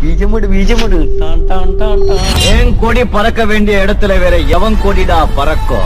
பீஜமுடு பீஜமுடு டான் டான் டான் டான் என் கொடி பறக்க வேண்டிய இடத்துல வேற எவன் கொடிடா பறக்கும்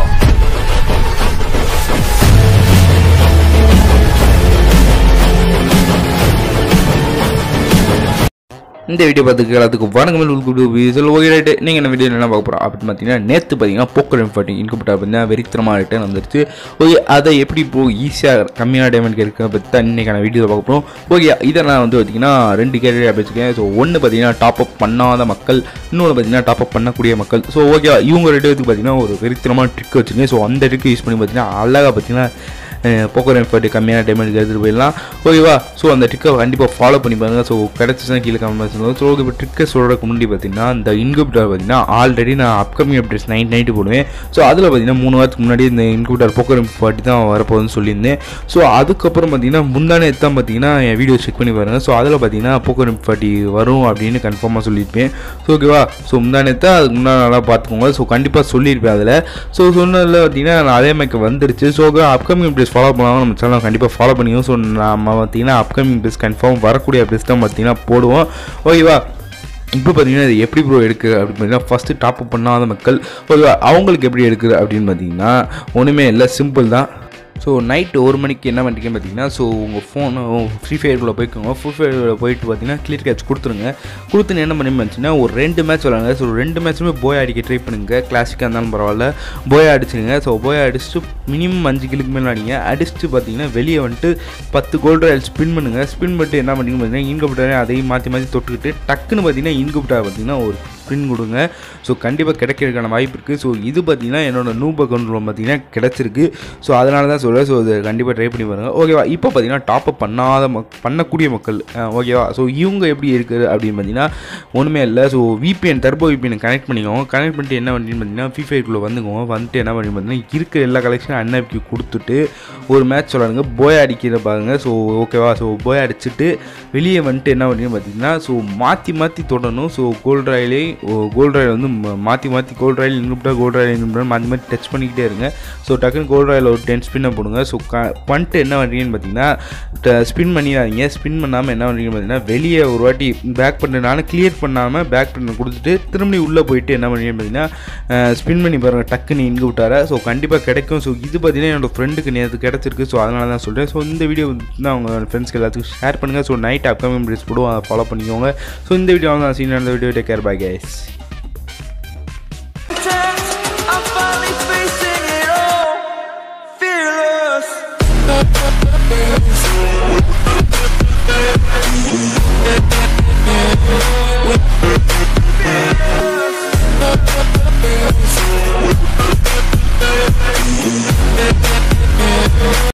இந்த வீடியோ பார்த்துக்கு எல்லாத்துக்கும் வணக்கம் உள்குடு வீசல் ஓகே நீங்கள் என்ன வீடியோ என்ன பார்க்க போகிறோம் அப்படின்னு பார்த்தீங்கன்னா நேற்று பார்த்தீங்கன்னா போக்கர் இன்ஃபார்ட்டி இன்குபேட்டர் பார்த்தீங்கன்னா வெறித்தனமாக ரிட்டர்ன் வந்துருச்சு ஓகே அதை எப்படி இப்போ ஈஸியாக கம்மியான டைமண்ட் இருக்க பற்றி தான் இன்றைக்கான வீடியோ பார்க்க போகிறோம் ஓகே இதை நான் வந்து பார்த்தீங்கன்னா ரெண்டு கேட்டகரியாக வச்சுருக்கேன் ஸோ ஒன்று பார்த்தீங்கன்னா டாப் அப் பண்ணாத மக்கள் இன்னொன்று பார்த்தீங்கன்னா டாப் அப் பண்ணக்கூடிய மக்கள் ஸோ ஓகே இவங்க ரெண்டு பேருக்கு பார்த்தீங்கன்னா ஒரு வெறித்தனமான ட்ரிக் வச்சுருக்கேன் ஸோ அந்த ட்ரிக் யூஸ் பண்ணி பார்த்தீங்கன்னா அழகாக பார்த்தீங்கன்னா போக்கர் எஃபர்ட் கம்மியான டைமண்ட் எடுத்துகிட்டு போயிடலாம் ஓகேவா ஸோ அந்த ட்ரிக்கை கண்டிப்பாக ஃபாலோ பண்ணி பாருங்க ஸோ கிடச்சிச்சுன்னா கீழே கமெண்ட் சொல்லுங்கள் ஸோ இப்போ ட்ரிக்கை சொல்கிறதுக்கு முன்னாடி பார்த்தீங்கன்னா இந்த இன்குபிட்டர் பார்த்தீங்கன்னா ஆல்ரெடி நான் அப்கமிங் அப்டேட்ஸ் நைட் நைட்டு போடுவேன் ஸோ அதில் பார்த்தீங்கன்னா மூணு வாரத்துக்கு முன்னாடி இந்த இன்குபிட்டர் போக்கர் எஃபர்ட் தான் வரப்போகுதுன்னு சொல்லியிருந்தேன் ஸோ அதுக்கப்புறம் பார்த்தீங்கன்னா முந்தானே தான் பார்த்தீங்கன்னா என் வீடியோ செக் பண்ணி பாருங்கள் ஸோ அதில் பார்த்தீங்கன்னா போக்கர் எஃபர்ட் வரும் அப்படின்னு கன்ஃபார்மாக சொல்லியிருப்பேன் ஸோ ஓகேவா ஸோ முந்தானே தான் அதுக்கு முன்னாடி நல்லா பார்த்துக்கோங்க ஸோ கண்டிப்பாக சொல்லியிருப்பேன் அதில் ஸோ சொன்னதில் பார்த்தீங்கன்னா நான் அதே மாதிரி வந்துருச்சு ஸோ அப்கமிங் அப்டேட்ஸ் ஃபாலோ பண்ணாலும் நம்ம சேனல் கண்டிப்பாக ஃபாலோ பண்ணிக்கோங்க ஸோ நம்ம பார்த்தீங்கன்னா அப்கமிங் அப்டேட்ஸ் கன்ஃபார்ம் வரக்கூடிய அப்டேட்ஸ் தான் பார்த்தீங்கன்னா போடுவோம் ஓகேவா இப்போ பார்த்தீங்கன்னா இது எப்படி ப்ரோ எடுக்கு அப்படின்னு பார்த்தீங்கன்னா ஃபஸ்ட்டு டாப் அப் பண்ணாத மக்கள் ஓகேவா அவங்களுக்கு எப்படி எடுக்குது அப்படின்னு பார்த்தீங்கன்னா ஒன்றுமே இல்லை சிம்பிள் தான் ஸோ நைட்டு ஒரு மணிக்கு என்ன பண்ணுறீங்கன்னு பார்த்தீங்கன்னா ஸோ உங்கள் ஃபோனு ஃப்ரீ ஃபயருக்குள்ளே போய்க்கோங்க ஃப்ரீ ஃபயருக்குள்ளே போயிட்டு பார்த்தீங்கன்னா கிளியர் கேட்ச் கொடுத்துருங்க கொடுத்துன்னு என்ன பண்ணி வச்சுன்னா ஒரு ரெண்டு மேட்ச் விளாடுங்க ஸோ ரெண்டு மேட்ச்சுமே போய் அடிக்க ட்ரை பண்ணுங்க கிளாசிக்காக இருந்தாலும் பரவாயில்ல போய் அடிச்சுங்க ஸோ போய் அடிச்சுட்டு மினிமம் அஞ்சு கிலுக்கு மேலே அடிங்க அடிச்சுட்டு பார்த்தீங்கன்னா வெளியே வந்துட்டு பத்து கோல்டு ராயல் ஸ்பின் பண்ணுங்கள் ஸ்பின் பண்ணிட்டு என்ன பண்ணீங்க பார்த்தீங்கன்னா இன்குபிட்டரை அதையும் மாற்றி மாற்றி தொட்டுக்கிட்டு டக்குன்னு பார்த்தீங்கன்னா இன்குபிட்டர் பார்த்தீங்கன்னா ஒரு ஸ்பின் கொடுங்க ஸோ கண்டிப்பாக கிடைக்கிறதுக்கான வாய்ப்பு இருக்குது ஸோ இது பார்த்தீங்கன்னா என்னோட நூப் அக்கௌண்ட்டில் பார்த்தீங்கன்னா கிடச்சிருக்கு ஸோ அதனால தான் சொல்கிறேன் ஸோ இது கண்டிப்பாக ட்ரை பண்ணி பாருங்கள் ஓகேவா இப்போ பார்த்தீங்கன்னா டாப் அப் பண்ணாத மக் பண்ணக்கூடிய மக்கள் அஹ், ஓகேவா ஸோ இவங்க எப்படி இருக்குது அப்படின்னு பார்த்தீங்கன்னா ஒன்றுமே இல்லை so VPN turbo VPN connect பண்ணிக்கோங்க கனெக்ட் பண்ணிட்டு என்ன பண்ணி பார்த்தீங்கன்னா ஃப்ரீ ஃபயருக்குள்ளே வந்துக்கோங்க வந்துட்டு என்ன பண்ணி பார்த்தீங்கன்னா இருக்கிற எல்லா கலெக்ஷனும் அன்ஆப்க்கு கொடுத்துட்டு ஒரு மேட்ச் விளாடுங்க போய் அடிக்கிற பாருங்க ஸோ ஓகேவா ஸோ போய் அடிச்சுட்டு வெளியே வந்துட்டு என்ன பண்ணி பார்த்தீங்கன்னா ஸோ மாற்றி மாற்றி தொடணும் ஸோ கோல்ட் ராயிலே கோல்ட் ராயில் வந்து ம- மாற்றி மாற்றி கோல்ட் ராயில் இன்குப்டா கோல்ட் ராயில் இன்குப்டா மாற்றி மாற்றி டச் பண்ணிக்கிட்டே இருங்க ஸோ டக்குன்னு கோல்ட் ராயில் ஒரு டென் ஸ்பின்னை போடுங்க ஸோ க பண்ணிட்டு என்ன பண்ணுறீங்கன்னு பார்த்தீங்கன்னா ஸ்பின் பண்ணிடாதீங்க ஸ்பின் பண்ணாமல் என்ன பண்ணுறீங்கன்னு பார்த்தீங்கன்னா வெளியே ஒரு வாட்டி பேக் பண்ணனால கிளியர் பண்ணாமல் பேக் பண்ண கொடுத்துட்டு திரும்பி உள்ளே போயிட்டு என்ன பண்ணுறீங்கன்னு பார்த்தீங்கன்னா ஸ்பின் பண்ணி பாருங்கள் டக்குன்னு இங்கு விட்டார ஸோ கண்டிப்பாக கிடைக்கும் ஸோ இது பார்த்தீங்கன்னா என்னோட ஃப்ரெண்டுக்கு நேற்று கிடச்சிருக்கு ஸோ அதனால தான் சொல்கிறேன் ஸோ இந்த வீடியோ தான் அவங்க ஃப்ரெண்ட்ஸ்க்கு எல்லாத்துக்கும் ஷேர் பண்ணுங்கள் ஸோ நைட் அப்கமிங் வீடியோஸ் போடுவோம் அதை ஃபாலோ பண்ணிக்கோங்க ஸோ இந்த வீடியோ வந்து சீன் நடந்த video take care bye guys